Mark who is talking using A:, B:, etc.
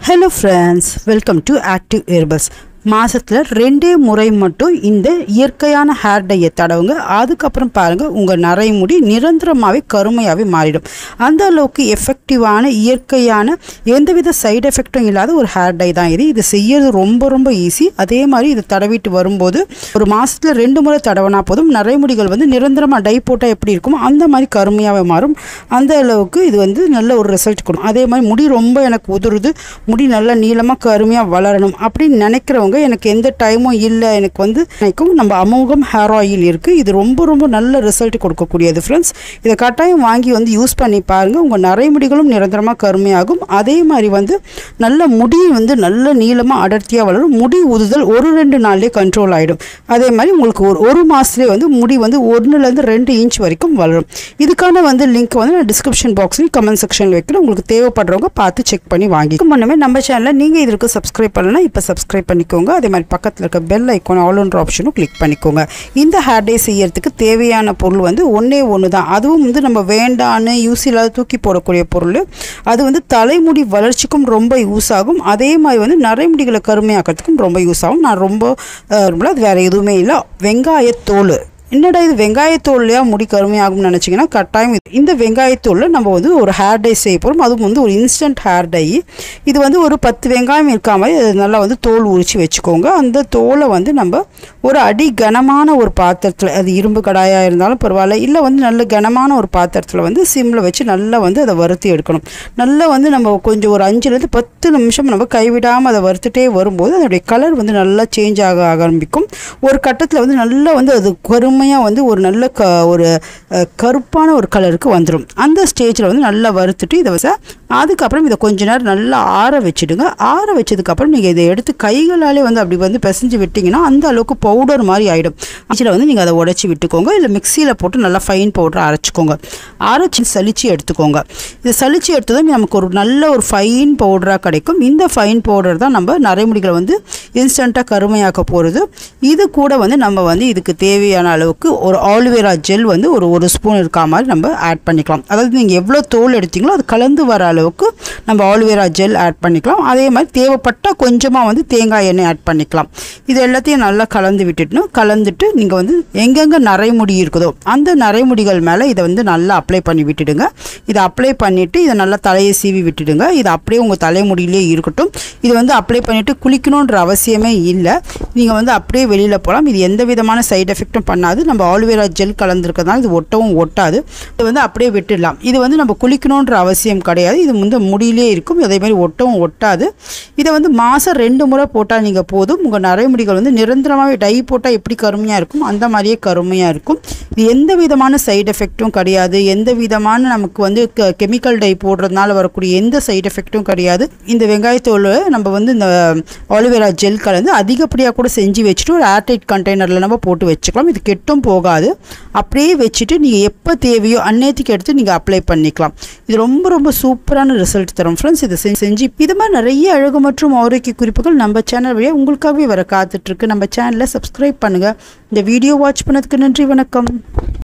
A: hello friends welcome to active Airbus மாதத்தில் ரெண்டே முறை மட்டும் இந்த இயற்கையான ஹேர் டையை தடவுங்க அதுக்கப்புறம் பாருங்கள் உங்கள் நரைமுடி நிரந்தரமாகவே கருமையாகவே மாறிடும் அந்த அளவுக்கு எஃபெக்டிவான இயற்கையான எந்தவித சைடு எஃபெக்டும் இல்லாத ஒரு ஹேர் டை தான் இது இது செய்யறது ரொம்ப ரொம்ப ஈஸி அதே மாதிரி இது தடவிட்டு வரும்போது ஒரு மாதத்தில் ரெண்டு முறை தடவினா போதும் நரைமுடிகள் வந்து நிரந்தரமாக டை போட்டால் எப்படி இருக்குமோ அந்த மாதிரி கருமையாகவே மாறும் அந்த அளவுக்கு இது வந்து நல்ல ஒரு ரிசல்ட் கொடுக்கும் அதே மாதிரி முடி ரொம்ப எனக்கு உதிருது முடி நல்லா நீளமாக கருமையாக வளரணும் அப்படின்னு நினைக்கிறவங்க எனக்கு எந்த டைமும் இல்லை எனக்கு வந்து நினைக்கும் நம்ம அமோகம் ஹேர் ஆயில் இருக்குது இது ரொம்ப ரொம்ப நல்ல ரிசல்ட் கொடுக்கக்கூடியது ஃப்ரெண்ட்ஸ் இதை கட்டாயம் வாங்கி வந்து யூஸ் பண்ணி பாருங்கள் உங்கள் நரைமுடிகளும் நிரந்தரமாக கருமையாகும் அதே மாதிரி வந்து நல்ல முடி வந்து நல்ல நீளமாக அடர்த்தியாக வளரும் முடி உதுதல் ஒரு ரெண்டு நாள்லேயே கண்ட்ரோல் ஆகிடும் அதே மாதிரி உங்களுக்கு ஒரு ஒரு மாதத்துலேயே வந்து முடி வந்து ஒன்றுலேருந்து ரெண்டு இன்ச் வரைக்கும் வளரும் இதுக்கான வந்து லிங்க் வந்து நான் டிஸ்கிரிப்ஷன் பாக்ஸ்லையும் கமெண்ட் செக்ஷன் வைக்கிறேன் உங்களுக்கு தேவைப்படுறவங்க பார்த்து செக் பண்ணி வாங்கி முன்னமே நம்ம சேனலில் நீங்கள் இதற்கு சப்ஸ்கிரைப் பண்ணலாம் இப்போ சப்ஸ்கிரைப் பண்ணிக்கோங்க அதே மாதிரி பக்கத்தில் இருக்க பெல் ஐக்கான் ஆல் ஒன்ற ஆப்ஷனும் கிளிக் பண்ணிக்கோங்க இந்த ஹேர் டே செய்யறதுக்கு தேவையான பொருள் வந்து ஒன்றே ஒன்று தான் அதுவும் வந்து நம்ம வேண்டான்னு யூஸ் இல்லாத தூக்கி போடக்கூடிய பொருள் அது வந்து தலைமுடி வளர்ச்சிக்கும் ரொம்ப யூஸ் ஆகும் அதே மாதிரி வந்து நரைமுடிகளை கருமையாக்கிறதுக்கும் ரொம்ப யூஸ் ஆகும் நான் ரொம்ப அஹ், ரொம்ப அது வேறு எதுவுமே இல்லை வெங்காயத்தோல் என்னடா இது வெங்காயத்தோல்லையா முடி கருமையாகும்னு நினச்சிங்கன்னா கட்டாயம் இது- இந்த வெங்காயத்தோலில் நம்ம வந்து ஒரு ஹேர் டை செய்ய போகிறோம் அதுவும் வந்து ஒரு இன்ஸ்டன்ட் ஹேர் டை இது வந்து ஒரு பத்து வெங்காயம் இருக்கா மாதிரி அது நல்லா வந்து தோல் உரித்து வச்சுக்கோங்க அந்த தோலை வந்து நம்ம ஒரு அடி கனமான ஒரு பாத்திரத்தில் அது இரும்பு கடாயாக இருந்தாலும் பரவாயில்ல இல்லை வந்து நல்ல கனமான ஒரு பாத்திரத்தில் வந்து சிம்மில் வச்சு நல்லா வந்து அதை வறுத்து எடுக்கணும் நல்லா வந்து நம்ம கொஞ்சம் ஒரு அஞ்சுலேருந்து பத்து நிமிஷம் நம்ம கைவிடாமல் அதை வறுத்துட்டே வரும்போது அதனுடைய கலர் வந்து நல்லா சேஞ்ச் ஆக ஆரம்பிக்கும் ஒரு கட்டத்தில் வந்து நல்லா வந்து அது கருமையாக வந்து ஒரு நல்ல க ஒரு அஹ், கருப்பான ஒரு கலருக்கு வந்துடும் அந்த ஸ்டேஜில் வந்து நல்லா வறுத்துட்டு இதை வச்சா அதுக்கப்புறம் இதை கொஞ்ச நேரம் நல்லா ஆற வச்சுடுங்க ஆற வச்சதுக்கப்புறம் நீங்கள் இதை எடுத்து கைகளாலே வந்து அப்படி வந்து பிசைஞ்சு விட்டிங்கன்னா அந்த அளவுக்கு பவுடர் மாதிரி ஆகிடும் மிக்சியில் வந்து நீங்கள் அதை உடச்சி விட்டுக்கோங்க இல்லை மிக்சியில் போட்டு நல்லா ஃபைன் பவுடர் அரைச்சிக்கோங்க அரைச்சி சலிச்சு எடுத்துக்கோங்க இதை சலிச்சு எடுத்ததும் நமக்கு ஒரு நல்ல ஒரு ஃபைன் பவுடராக கிடைக்கும் இந்த ஃபைன் பவுடர் தான் நம்ம நரைமுடிகளை வந்து இன்ஸ்டண்ட்டாக கருமையாக்க போகிறது இது கூட வந்து நம்ம வந்து இதுக்கு தேவையான அளவுக்கு ஒரு ஆலுவேரா ஜெல் வந்து ஒரு ஒரு ஸ்பூன் இருக்கா மாதிரி நம்ம ஆட் பண்ணிக்கலாம் அதாவது நீங்கள் எவ்வளோ தோல் எடுத்தீங்களோ அது கலந்து வர அளவுக்கு நம்ம ஆலுவேரா ஜெல் ஆட் பண்ணிக்கலாம் அதே மாதிரி தேவைப்பட்டால் கொஞ்சமாக வந்து தேங்காய் எண்ணெய் ஆட் பண்ணிக்கலாம் இது எல்லாத்தையும் நல்லா கலந்து விட்டுட்டணும் கலந்துட்டு நீங்கள் வந்து எங்கெங்கே நரைமுடி இருக்குதோ அந்த நரைமுடிகள் மேலே இதை வந்து நல்லா அப்ளை பண்ணி விட்டுடுங்க இதை அப்ளை பண்ணிவிட்டு இதை நல்லா தலையை சீவி விட்டுடுங்க இது அப்படியே உங்கள் தலைமுடியிலே இருக்கட்டும் இது வந்து அப்ளை பண்ணிவிட்டு குளிக்கணுன்ற அவசியமே இல்லை நீங்கள் வந்து அப்படியே வெளியில் போகலாம் இது எந்த விதமான சைடு எஃபெக்ட்டும் பண்ணாது நம்ம ஆலுவேரா ஜெல் கலந்துருக்கிறதுனால இது ஒட்டவும் ஒட்டாது இது வந்து அப்படியே விட்டுடலாம் இது வந்து நம்ம குளிக்கணுன்ற அவசியம் கிடையாது இது வந்து முடியிலே இருக்கும் அதே மாதிரி ஒட்டவும் ஒட்டாது இதை வந்து மாதம் ரெண்டு முறை போட்டால் நீங்கள் போதும் உங்கள் நரைமுடிகள் வந்து நிரந்தரமாகவே டை போட்டால் எப்படி கருமையாக இருக்கும் அந்த மாதிரியே கருமையாக இருக்கும் இது எந்த விதமான சைடு எஃபெக்ட்டும் கிடையாது எந்த விதமான நமக்கு வந்து கெமிக்கல் டை போடுறதுனால வரக்கூடிய எந்த சைடு எஃபெக்ட்டும் கிடையாது இந்த வெங்காயத்தோல் நம்ம வந்து இந்த ஆலிவேரா ஜெல் கலந்து அதிகப்படியாக கூட செஞ்சு வச்சுட்டு ஒரு ஏர்டைட் கண்டெய்னரில் நம்ம போட்டு வச்சுக்கலாம் இது கெட்டும் போகாது அப்படியே வச்சுட்டு நீங்கள் எப்போ தேவையோ அந்நேரத்துக்கு எடுத்து நீங்கள் அப்ளை பண்ணிக்கலாம் இது ரொம்ப ரொம்ப சூப்பரான ரிசல்ட் தரும் ஃப்ரெண்ட்ஸ் இதை செஞ்சு செஞ்சு இது மாதிரி நிறைய அழகு மற்றும் ஆரோக்கிய குறிப்புகள் நம்ம சேனல் வழியாக உங்களுக்காகவே வர காத்துட்ருக்கு நம்ம சேனலை சப்ஸ்கிரைப் பண்ணுங்கள் இந்த வீடியோ வாட்ச் பண்ணதுக்கு நன்றி வணக்கம்